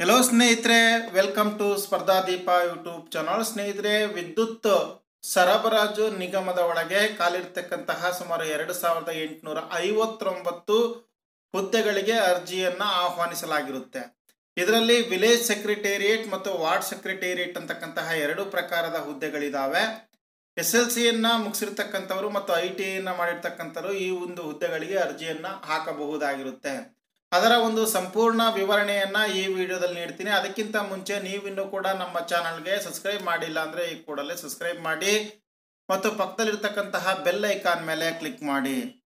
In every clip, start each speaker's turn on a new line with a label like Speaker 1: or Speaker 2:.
Speaker 1: hello ಸ್ನೇಹಿತರೆ welcome to Spardhadeepa YouTube channel ಸ್ನೇಹಿತರೆ ವಿದ್ಯುತ್ ಸರಬರಾಜು ನಿಗಮದ ಒಳಗೆ ಕಾಲಿರ್ತಕ್ಕಂತಹ ಸುಮಾರು ಎರಡು ಸಾವಿರದ ಎಂಟುನೂರ ಐವತ್ತೊಂಬತ್ತು ಹುದ್ದೆಗಳಿಗೆ ಅರ್ಜಿಯನ್ನ ಆಹ್ವಾನಿಸಲಾಗಿರುತ್ತೆ ಇದರಲ್ಲಿ ವಿಲೇಜ್ ಸೆಕ್ರೆಟೇರಿಯೇಟ್ ಮತ್ತು ವಾರ್ಡ್ ಸೆಕ್ರೆಟೇರಿಯೇಟ್ ಅಂತಕ್ಕಂತಹ ಎರಡು ಪ್ರಕಾರದ ಹುದ್ದೆಗಳಿದಾವೆ ಎಸ್ ಎಲ್ ಸಿಯನ್ನ ಮುಗಿಸಿರ್ತಕ್ಕಂಥವ್ರು ಮತ್ತು ಐ ಟಿ ಐನ ಮಾಡಿರ್ತಕ್ಕಂಥವ್ರು ಈ ಒಂದು ಹುದ್ದೆಗಳಿಗೆ ಅರ್ಜಿಯನ್ನ ಹಾಕಬಹುದಾಗಿರುತ್ತೆ ಅದರ ಒಂದು ಸಂಪೂರ್ಣ ವಿವರಣೆಯನ್ನ ಈ ವಿಡಿಯೋದಲ್ಲಿ ನೀಡ್ತೀನಿ ಅದಕ್ಕಿಂತ ಮುಂಚೆ ನೀವಿನ್ನೂ ಕೂಡ ನಮ್ಮ ಚಾನಲ್ಗೆ ಸಬ್ಸ್ಕ್ರೈಬ್ ಮಾಡಿಲ್ಲ ಅಂದ್ರೆ ಈ ಕೂಡಲೇ ಸಬ್ಸ್ಕ್ರೈಬ್ ಮಾಡಿ ಮತ್ತು ಪಕ್ಕದಲ್ಲಿರ್ತಕ್ಕಂತಹ ಬೆಲ್ ಐಕಾನ್ ಮೇಲೆ ಕ್ಲಿಕ್ ಮಾಡಿ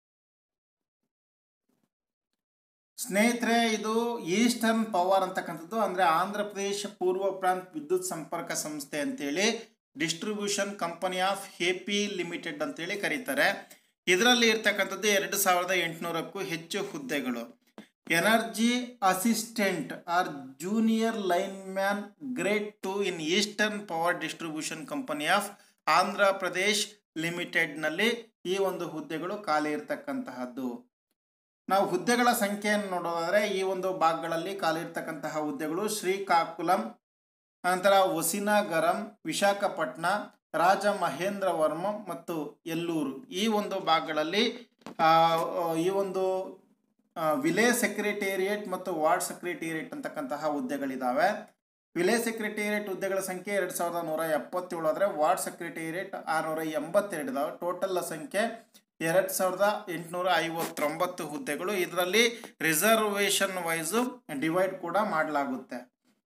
Speaker 1: ಸ್ನೇಹಿತರೆ ಇದು ಈಸ್ಟರ್ನ್ ಪವರ್ ಅಂತಕ್ಕಂಥದ್ದು ಅಂದ್ರೆ ಆಂಧ್ರ ಪ್ರದೇಶ ಪೂರ್ವ ಪ್ರಾಂತ್ ವಿದ್ಯುತ್ ಸಂಪರ್ಕ ಸಂಸ್ಥೆ ಅಂತೇಳಿ distribution company of AP limited ಅಂತೇಳಿ ಕರೀತಾರೆ ಇದರಲ್ಲಿ ಇರ್ತಕ್ಕಂಥದ್ದು ಎರಡು ಸಾವಿರದ ಎಂಟುನೂರಕ್ಕೂ ಹೆಚ್ಚು ಹುದ್ದೆಗಳು energy assistant or junior lineman grade two in eastern power distribution company of Andhra Pradesh ಲಿಮಿಟೆಡ್ನಲ್ಲಿ ಈ ಒಂದು ಹುದ್ದೆಗಳು ಖಾಲಿ ಇರತಕ್ಕಂತಹದ್ದು ನಾವು ಹುದ್ದೆಗಳ ಸಂಖ್ಯೆಯನ್ನು ನೋಡೋದಾದ್ರೆ ಈ ಒಂದು ಭಾಗಗಳಲ್ಲಿ ಖಾಲಿ ಇರ್ತಕ್ಕಂತಹ ಹುದ್ದೆಗಳು ಶ್ರೀಕಾಕುಲಂ ನಂತರ ವಸಿನಾಗರಂ ವಿಶಾಖಪಟ್ಟಣ ರಾಜ ಮಹೇಂದ್ರವರ್ಮ ಮತ್ತು ಎಲ್ಲೂರು ಈ ಒಂದು ಭಾಗಗಳಲ್ಲಿ ಆ, ಈ ಒಂದು ವಿಲೇಜ್ ಸೆಕ್ರೆಟೇರಿಯೇಟ್ ಮತ್ತು ವಾರ್ಡ್ ಸೆಕ್ರೆಟೇರಿಯೇಟ್ ಅಂತಕ್ಕಂತಹ ಹುದ್ದೆಗಳಿದಾವೆ ವಿಲೇಜ್ ಸೆಕ್ರೆಟೇರಿಯೇಟ್ ಹುದ್ದೆಗಳ ಸಂಖ್ಯೆ ಎರಡು ಸಾವಿರದ ನೂರ ಎಪ್ಪತ್ತೇಳು ಆದರೆ ವಾರ್ಡ್ ಸೆಕ್ರೆಟೇರಿಯೇಟ್ ಆರುನೂರ ಎಂಬತ್ತೆರಡು ಇದಾವೆ ಟೋಟಲ್ ಸಂಖ್ಯೆ ಎರಡು ಸಾವಿರದ ಎಂಟುನೂರ ಐವತ್ತೊಂಬತ್ತು ಹುದ್ದೆಗಳು ಇದರಲ್ಲಿ ರಿಸರ್ವೇಷನ್ ವೈಸು ಡಿವೈಡ್ ಕೂಡ ಮಾಡಲಾಗುತ್ತೆ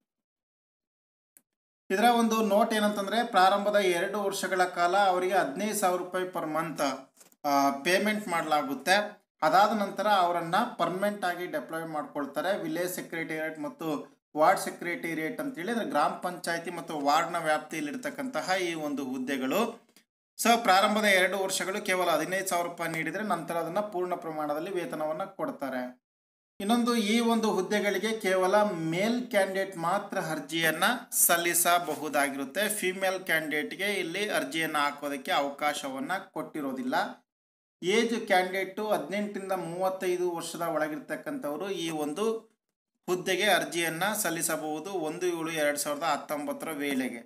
Speaker 1: ಇದರ ಒಂದು ನೋಟ್ ಏನಂತಂದ್ರೆ ಪ್ರಾರಂಭದ ಎರಡು ವರ್ಷಗಳ ಕಾಲ ಅವರಿಗೆ ಹದಿನೈದು ಸಾವಿರ ರೂಪಾಯಿ ಪರ್ ಮಂತ್ ಪೇಮೆಂಟ್ ಮಾಡಲಾಗುತ್ತೆ ಅದಾದ ನಂತರ ಅವರನ್ನ ಪರ್ಮನೆಂಟ್ ಆಗಿ ಡೆಪ್ಲಾಯ್ ಮಾಡ್ಕೊಳ್ತಾರೆ ವಿಲೇಜ್ ಸೆಕ್ರೆಟೇರಿಯೇಟ್ ಮತ್ತು ವಾರ್ಡ್ ಸೆಕ್ರೆಟೇರಿಯೇಟ್ ಅಂತೇಳಿ ಅಂದ್ರೆ ಗ್ರಾಮ ಪಂಚಾಯತಿ ಮತ್ತು ವಾರ್ಡ್ನ ವ್ಯಾಪ್ತಿಯಲ್ಲಿರ್ತಕ್ಕಂತಹ ಈ ಒಂದು ಹುದ್ದೆಗಳು ಸೊ ಪ್ರಾರಂಭದ ಎರಡು ವರ್ಷಗಳು ಕೇವಲ ಹದಿನೈದು ಸಾವಿರ ರೂಪಾಯಿ ನೀಡಿದರೆ ನಂತರ ಅದನ್ನ ಪೂರ್ಣ ಪ್ರಮಾಣದಲ್ಲಿ ವೇತನವನ್ನ ಕೊಡ್ತಾರೆ ಇನ್ನೊಂದು ಈ ಒಂದು ಹುದ್ದೆಗಳಿಗೆ ಕೇವಲ ಮೇಲ್ ಕ್ಯಾಂಡಿಡೇಟ್ ಮಾತ್ರ ಅರ್ಜಿಯನ್ನ ಸಲ್ಲಿಸಬಹುದಾಗಿರುತ್ತೆ ಫಿಮೇಲ್ ಕ್ಯಾಂಡಿಡೇಟ್ಗೆ ಇಲ್ಲಿ ಅರ್ಜಿಯನ್ನ ಹಾಕೋದಕ್ಕೆ ಅವಕಾಶವನ್ನ ಕೊಟ್ಟಿರೋದಿಲ್ಲ ಏಜ್ ಕ್ಯಾಂಡಿಡೇಟು ಹದಿನೆಂಟರಿಂದ ಮೂವತ್ತೈದು ವರ್ಷದ ಒಳಗಿರ್ತಕ್ಕಂಥವರು ಈ ಒಂದು ಹುದ್ದೆಗೆ ಅರ್ಜಿಯನ್ನ ಸಲ್ಲಿಸಬಹುದು ಒಂದು ಏಳು ಎರಡು ಸಾವಿರದ ಹತ್ತೊಂಬತ್ತರ ವೇಳೆಗೆ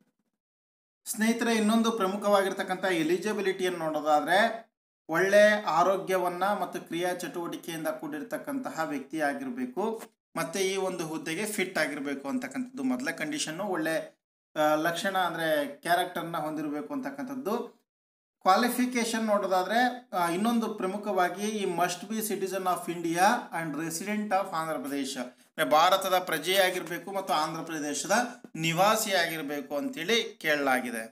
Speaker 1: ಸ್ನೇಹಿತರೆ ಇನ್ನೊಂದು ಪ್ರಮುಖವಾಗಿರ್ತಕ್ಕಂಥ ಎಲಿಜಿಬಿಲಿಟಿಯನ್ನು ನೋಡೋದಾದ್ರೆ ಒಳ್ಳೆ ಆರೋಗ್ಯವನ್ನ ಮತ್ತು ಕ್ರಿಯಾ ಚಟುವಟಿಕೆಯಿಂದ ಕೂಡಿರ್ತಕ್ಕಂತಹ ವ್ಯಕ್ತಿ ಆಗಿರಬೇಕು ಮತ್ತೆ ಈ ಒಂದು ಹುದ್ದೆಗೆ ಫಿಟ್ ಆಗಿರಬೇಕು ಅಂತಕ್ಕಂಥದ್ದು ಮೊದಲ ಕಂಡೀಷನ್ನು ಒಳ್ಳೆ ಆ, ಲಕ್ಷಣ ಅಂದ್ರೆ ಕ್ಯಾರೆಕ್ಟರ್ನ ಹೊಂದಿರಬೇಕು ಅಂತಕ್ಕಂಥದ್ದು ಕ್ವಾಲಿಫಿಕೇಶನ್ ನೋಡೋದಾದ್ರೆ ಆ, ಇನ್ನೊಂದು ಪ್ರಮುಖವಾಗಿ ಈ must be citizen of India and resident of Andhra Pradesh ಅಂದ್ರೆ ಭಾರತದ ಪ್ರಜೆಯಾಗಿರಬೇಕು ಮತ್ತು ಆಂಧ್ರ ಪ್ರದೇಶದ ನಿವಾಸಿಯಾಗಿರಬೇಕು ಅಂತೇಳಿ ಕೇಳಲಾಗಿದೆ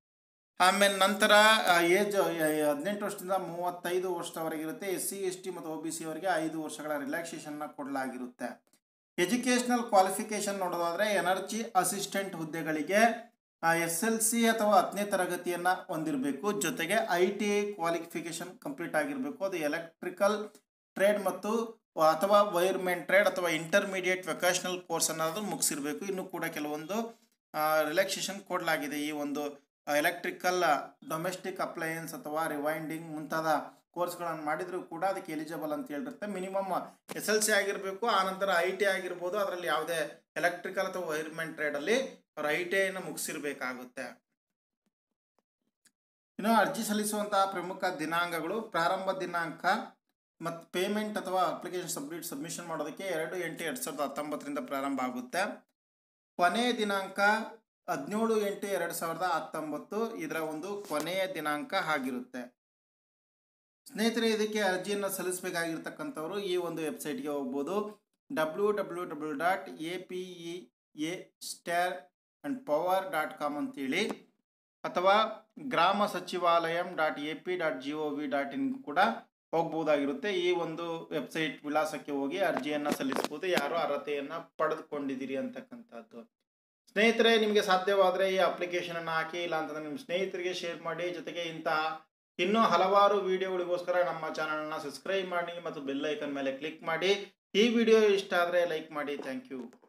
Speaker 1: ಆಮೇಲೆ ನಂತರ ಏಜ್ ಹದಿನೆಂಟು ವರ್ಷದಿಂದ ಮೂವತ್ತೈದು ವರ್ಷದವರೆಗಿರುತ್ತೆ ಎಸ್ ಸಿ ಎಸ್ ಟಿ ಮತ್ತು ಒ ಬಿ ಸಿ ಅವರಿಗೆ ಐದು ವರ್ಷಗಳ ರಿಲ್ಯಾಕ್ಸೇಷನ್ನ ಕೊಡಲಾಗಿರುತ್ತೆ ಎಜುಕೇಷನಲ್ ಕ್ವಾಲಿಫಿಕೇಶನ್ ನೋಡೋದಾದ್ರೆ ಎನರ್ಜಿ ಅಸಿಸ್ಟೆಂಟ್ ಹುದ್ದೆಗಳಿಗೆ ಎಸ್ ಎಲ್ ಸಿ ಅಥವಾ ಹತ್ತನೇ ತರಗತಿಯನ್ನ ಹೊಂದಿರಬೇಕು ಜೊತೆಗೆ I T I qualification complete ಆಗಿರಬೇಕು ಅದು ಎಲೆಕ್ಟ್ರಿಕಲ್ ಟ್ರೇಡ್ ಮತ್ತು ಅಥವಾ ವೈರ್ಮೆನ್ ಟ್ರೇಡ್ ಅಥವಾ ಇಂಟರ್ಮೀಡಿಯೇಟ್ ವೊಕೇಶನಲ್ ಕೋರ್ಸ್ ಅನ್ನೋದು ಮುಗಿಸಿರ್ಬೇಕು ಇನ್ನು ಕೂಡ ಕೆಲವೊಂದು ರಿಲ್ಯಾಕ್ಸೇಷನ್ ಕೊಡಲಾಗಿದೆ ಈ ಒಂದು ಎಲೆಕ್ಟ್ರಿಕಲ್ ಡೊಮೆಸ್ಟಿಕ್ ಅಪ್ಲಯನ್ಸ್ ಅಥವಾ ರಿವೈಂಡಿಂಗ್ ಮುಂತಾದ ಕೋರ್ಸ್ಗಳನ್ನು ಮಾಡಿದ್ರು ಕೂಡ ಅದಕ್ಕೆ ಎಲಿಜಿಬಲ್ ಅಂತ ಹೇಳಿರುತ್ತೆ ಮಿನಿಮಮ್ ಎಸ್ ಎಲ್ ಸಿ ಆಗಿರಬೇಕು ಆನಂತರ ಐ ಟಿ ಆಗಿರ್ಬೋದು ಅದರಲ್ಲಿ ಯಾವುದೇ ಎಲೆಕ್ಟ್ರಿಕಲ್ ಅಥವಾ ವೈರ್ಮೆನ್ ಟ್ರೇಡಲ್ಲಿ ಅವ್ರು ಐ ಟಿ ಐನ ಮುಗಿಸಿರ್ಬೇಕಾಗುತ್ತೆ ಇನ್ನು ಅರ್ಜಿ ಸಲ್ಲಿಸುವಂತಹ ಪ್ರಮುಖ ದಿನಾಂಕಗಳು ಪ್ರಾರಂಭ ದಿನಾಂಕ ಮತ್ತು ಪೇಮೆಂಟ್ ಅಥವಾ ಅಪ್ಲಿಕೇಶನ್ ಸಬ್ಮಿಟ್ ಸಬ್ಮಿಷನ್ ಮಾಡೋದಕ್ಕೆ ಎರಡು ಎಂಟು ಎರಡು ಸಾವಿರದ ಹತ್ತೊಂಬತ್ತರಿಂದ ಪ್ರಾರಂಭ ಆಗುತ್ತೆ ಕೊನೆಯ ದಿನಾಂಕ ಹದಿನೇಳು ಎಂಟು ಎರಡು ಸಾವಿರದ ಹತ್ತೊಂಬತ್ತು ಇದರ ಒಂದು ಕೊನೆಯ ದಿನಾಂಕ ಆಗಿರುತ್ತೆ ಸ್ನೇಹಿತರೆ ಇದಕ್ಕೆ ಅರ್ಜಿಯನ್ನು ಸಲ್ಲಿಸಬೇಕಾಗಿರ್ತಕ್ಕಂಥವ್ರು ಈ ಒಂದು ವೆಬ್ಸೈಟ್ಗೆ ಹೋಗ್ಬೋದು W W W dot A P E A star and power dot com ಅಂತೇಳಿ ಅಥವಾ ಗ್ರಾಮ ಸಚಿವಾಲಯಂ dot A P dot G O V dot in ಕೂಡ ಹೋಗ್ಬೋದಾಗಿರುತ್ತೆ ಈ ಒಂದು ವೆಬ್ಸೈಟ್ ವಿಳಾಸಕ್ಕೆ ಹೋಗಿ ಅರ್ಜಿಯನ್ನು ಸಲ್ಲಿಸ್ಬೋದು ಯಾರು ಅರ್ಹತೆಯನ್ನು ಪಡೆದುಕೊಂಡಿದ್ದೀರಿ ಅಂತಕ್ಕಂಥದ್ದು ಸ್ನೇಹಿತರೆ ನಿಮಗೆ ಸಾಧ್ಯವಾದರೆ ಈ ಅಪ್ಲಿಕೇಶನ್ ಅನ್ನು ಹಾಕಿ ಇಲ್ಲ ಅಂತಂದ್ರೆ ನಿಮ್ಮ ಸ್ನೇಹಿತರಿಗೆ ಶೇರ್ ಮಾಡಿ ಜೊತೆಗೆ ಇಂತಹ ಇನ್ನೂ ಹಲವಾರು ವಿಡಿಯೋಗಳಿಗೋಸ್ಕರ ನಮ್ಮ ಚಾನಲ್ನ ಸಬ್ಸ್ಕ್ರೈಬ್ ಮಾಡಿ ಮತ್ತು ಬೆಲ್ ಐಕನ್ ಮೇಲೆ ಕ್ಲಿಕ್ ಮಾಡಿ ಈ ವಿಡಿಯೋ ಇಷ್ಟ ಆದರೆ ಲೈಕ್ ಮಾಡಿ ಥ್ಯಾಂಕ್ ಯು